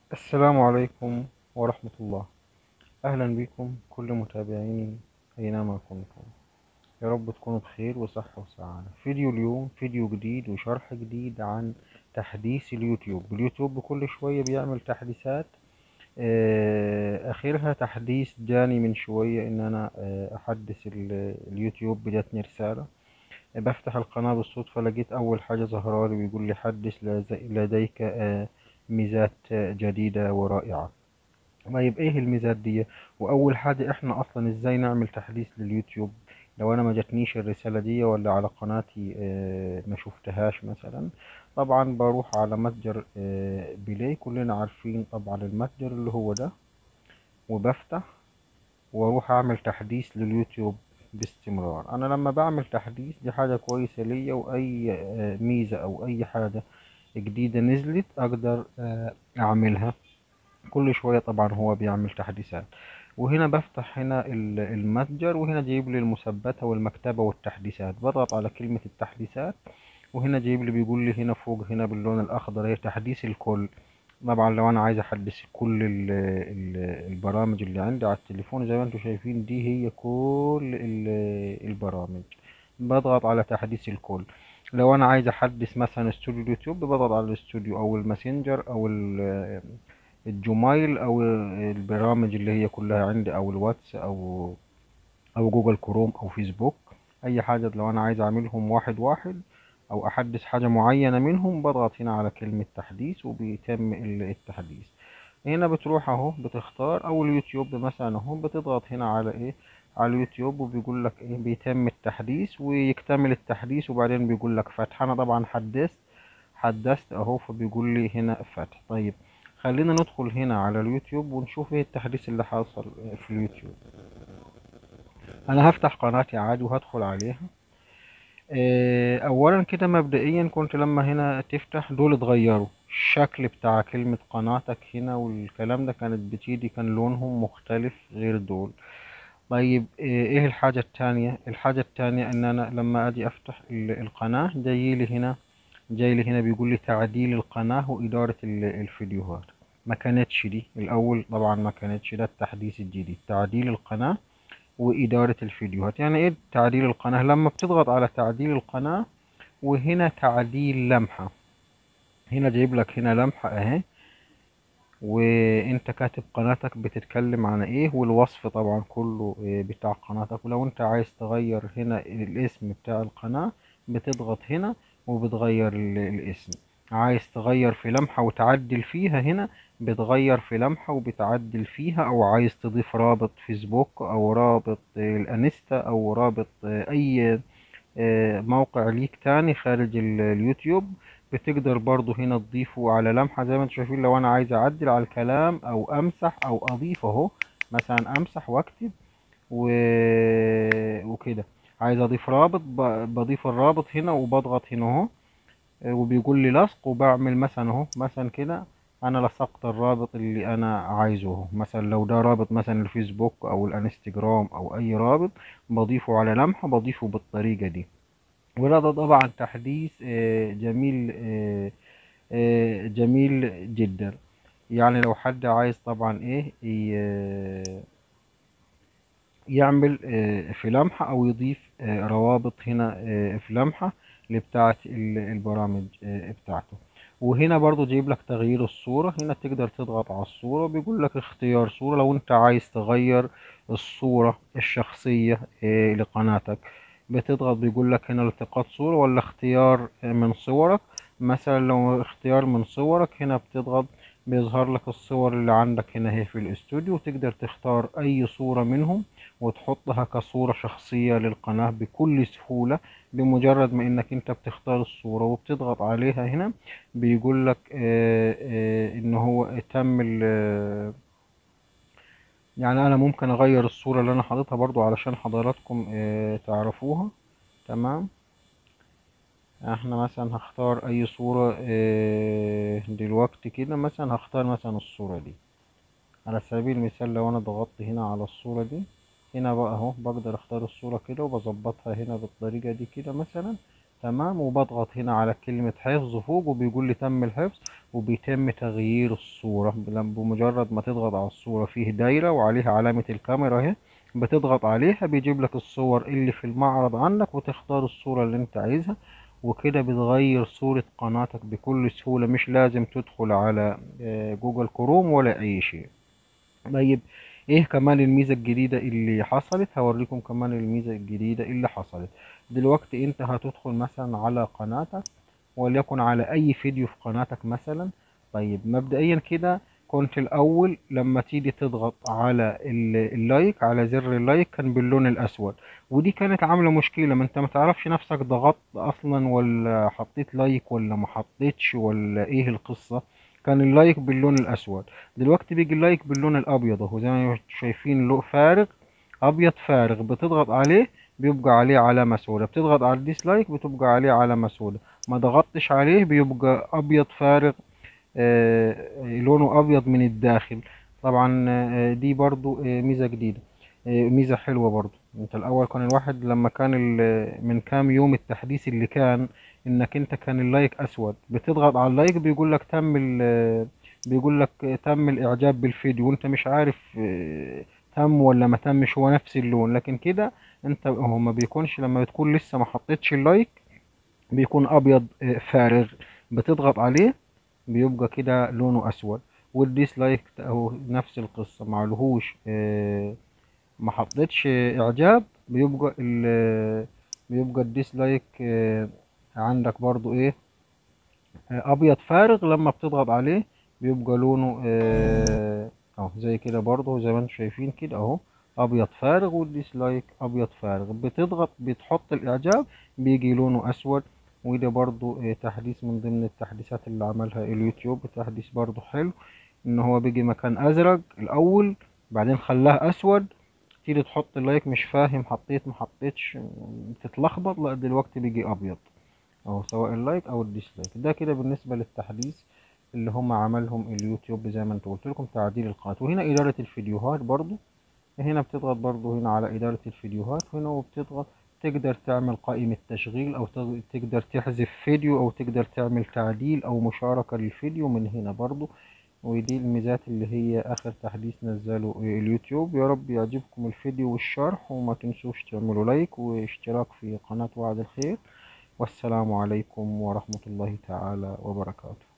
السلام عليكم ورحمة الله أهلا بكم كل متابعيني أينما كنتم يا رب تكونوا بخير وصحة وسعادة فيديو اليوم فيديو جديد وشرح جديد عن تحديث اليوتيوب اليوتيوب كل شوية بيعمل تحديثات آه، آخرها تحديث جاني من شوية إن أنا آه، أحدث ال- اليوتيوب جاتني رسالة بفتح القناة بالصدفة لقيت أول حاجة ظهرالي بيقول لي حدث لز- لديك آه، ميزات آه، جديدة ورائعة طيب ايه الميزات دي واول حاجة احنا اصلا ازاي نعمل تحديث لليوتيوب لو انا ما جاتنيش الرسالة دي ولا على قناتي آه، ما شفتهاش مثلا طبعا بروح على متجر آه، بلاي كلنا عارفين طبعا المتجر اللي هو ده وبفتح واروح اعمل تحديث لليوتيوب باستمرار انا لما بعمل تحديث دي حاجة كويسة ليا واي آه، ميزة او اي حاجة جديدة نزلت اقدر آه، اعملها كل شوية طبعا هو بيعمل تحديثات وهنا بفتح هنا ال- المتجر وهنا جايب لي المثبتة والمكتبة والتحديثات بضغط على كلمة التحديثات وهنا جايب لي بيقول لي هنا فوق هنا باللون الأخضر هي تحديث الكل طبعا لو أنا عايز أحدث كل ال ال البرامج اللي عندي على التليفون زي ما انتم شايفين دي هي كل ال- البرامج بضغط على تحديث الكل لو أنا عايز أحدث مثلا استوديو اليوتيوب بضغط على الاستوديو أو الماسنجر أو ال- الجومايل او البرامج اللي هي كلها عندي او الواتس او او جوجل كروم او فيسبوك اي حاجة لو انا عايز اعملهم واحد واحد او احدث حاجة معينة منهم بضغط هنا على كلمة تحديث وبيتم ال- التحديث هنا بتروح اهو بتختار او اليوتيوب مثلا اهو بتضغط هنا على ايه على اليوتيوب وبيقول لك ايه بيتم التحديث ويكتمل التحديث وبعدين بيقول لك فتح انا طبعا حدثت حدثت اهو فبيقول لي هنا فتح طيب خلينا ندخل هنا على اليوتيوب ونشوف ايه التحديث اللي حاصل في اليوتيوب انا هفتح قناتي عادي وهدخل عليها آه، اولا كده مبدئيا كنت لما هنا تفتح دول اتغيروا الشكل بتاع كلمة قناتك هنا والكلام ده كانت بتيجي كان لونهم مختلف غير دول طيب آه، ايه الحاجة التانية الحاجة التانية ان انا لما اجي افتح ال- القناة جاي لي هنا جاي لي هنا بيقول لي تعديل القناة وإدارة ال- الفيديوهات ما كانتش دي الأول طبعا ما كانتش ده التحديث الجديد تعديل القناة وإدارة الفيديوهات يعني إيه تعديل القناة لما بتضغط على تعديل القناة وهنا تعديل لمحة هنا جايب لك هنا لمحة أهي وانت كاتب قناتك بتتكلم عن ايه والوصف طبعا كله إيه بتاع قناتك ولو انت عايز تغير هنا الاسم بتاع القناة بتضغط هنا وبتغير ال- الاسم عايز تغير في لمحة وتعدل فيها هنا بتغير في لمحة وبتعدل فيها او عايز تضيف رابط فيسبوك او رابط آه، الانستا او رابط آه، اي آه، موقع ليك تاني خارج ال- اليوتيوب بتقدر برضو هنا تضيفه على لمحة زي ما انتم شايفين لو انا عايز اعدل على الكلام او امسح او اضيف اهو مثلا امسح واكتب و... وكده عايز اضيف رابط ب... بضيف الرابط هنا وبضغط هنا اهو آه، وبيقول لي لصق وبعمل مثلا اهو مثلا كده انا لصقت الرابط اللي انا عايزه اهو مثلا لو ده رابط مثلا الفيسبوك او الانستجرام او اي رابط بضيفه على لمحة بضيفه بالطريقة دي وده ده طبعا تحديث آه، جميل آه، آه، جميل جدا يعني لو حد عايز طبعا ايه ي- يعمل آه، في لمحة او يضيف آه، روابط هنا آه، في لمحة لبتاعة ال- البرامج آه، بتاعته وهنا برضو جايب لك تغيير الصورة هنا تقدر تضغط على الصورة بيقول لك اختيار صورة لو انت عايز تغير الصورة الشخصية آه، لقناتك بتضغط بيقول لك هنا التقاط صورة ولا اختيار آه، من صورك مثلا لو اختيار من صورك هنا بتضغط بيظهر لك الصور اللي عندك هنا هي في الاستوديو تقدر تختار اي صورة منهم وتحطها كصورة شخصية للقناة بكل سهولة بمجرد ما انك انت بتختار الصورة وبتضغط عليها هنا بيقول لك آه، آه، ان هو تم ال- آه، يعني انا ممكن اغير الصورة اللي انا حاططها برضو علشان حضراتكم آه، تعرفوها تمام احنا مثلا هختار اي صورة آه، دلوقتي كده مثلا هختار مثلا الصورة دي على سبيل المثال لو انا ضغطت هنا على الصورة دي هنا بقى اهو بقدر اختار الصورة كده وبظبطها هنا بالطريقة دي كده مثلا تمام وبضغط هنا على كلمة حفظ فوق وبيقول لي تم الحفظ وبيتم تغيير الصورة لما- بمجرد ما تضغط على الصورة فيه دايرة وعليها علامة الكاميرا اهي بتضغط عليها بيجيب لك الصور اللي في المعرض عندك وتختار الصورة اللي انت عايزها وكده بتغير صورة قناتك بكل سهولة مش لازم تدخل على آه، جوجل كروم ولا اي شيء طيب ايه كمان الميزة الجديدة اللي حصلت هوريكم كمان الميزة الجديدة اللي حصلت دلوقتي انت هتدخل مثلا على قناتك وليكن على اي فيديو في قناتك مثلا طيب مبدئيا كده كنت الاول لما تيجي تضغط على ال- اللايك على زر اللايك كان باللون الاسود ودي كانت عاملة مشكلة ما انت ما تعرفش نفسك ضغطت اصلا ولا حطيت لايك ولا ما حطيتش ولا ايه القصة كان اللايك باللون الاسود دلوقتي بيجي اللايك باللون الابيض اهو زي ما شايفين له فارغ ابيض فارغ بتضغط عليه بيبقى عليه علامة سوداء بتضغط على الديسلايك بتبقى عليه علامة سوداء ما ضغطتش عليه بيبقى ابيض فارغ آه، لونه ابيض من الداخل طبعا آه، دي برضو آه، ميزة جديدة آه، ميزة حلوة برضو انت الاول كان الواحد لما كان ال- من كام يوم التحديث اللي كان انك انت كان اللايك اسود بتضغط على اللايك بيقول لك تم ال بيقول لك تم الاعجاب بالفيديو وانت مش عارف آه، تم ولا ما تمش هو نفس اللون لكن كده انت هو ما بيكونش لما بتكون لسه ما حطيتش اللايك بيكون ابيض آه، فارغ بتضغط عليه بيبقى كده لونه اسود والديسلايك اهو نفس القصه معلهوش آه، ما حطيتش اعجاب بيبقى ال بيبقى الديسلايك آه، عندك برضو ايه آه، ابيض فارغ لما بتضغط عليه بيبقى لونه آه، اهو زي كده برضو زي ما انتم شايفين كده اهو ابيض فارغ والديسلايك ابيض فارغ بتضغط بتحط الاعجاب بيجي لونه اسود وده برضو آه، تحديث من ضمن التحديثات اللي عملها اليوتيوب تحديث برضو حلو ان هو بيجي مكان ازرق الاول بعدين خلاه اسود تيجي تحط اللايك مش فاهم حطيت ما حطيتش تتلخبط لا دلوقتي بيجي ابيض اهو سواء اللايك او الديسلايك ده كده بالنسبه للتحديث اللي هم عملهم اليوتيوب زي ما انت قلت لكم تعديل القناه وهنا اداره الفيديوهات برضو هنا بتضغط برضو هنا على اداره الفيديوهات هنا وبتضغط تقدر تعمل قائمة تشغيل او تق- تقدر تحذف فيديو او تقدر تعمل تعديل او مشاركة للفيديو من هنا برضو ودي الميزات اللي هي اخر تحديث نزله اليوتيوب يا رب يعجبكم الفيديو والشرح وما تنسوش تعملوا لايك واشتراك في قناة وعد الخير والسلام عليكم ورحمة الله تعالى وبركاته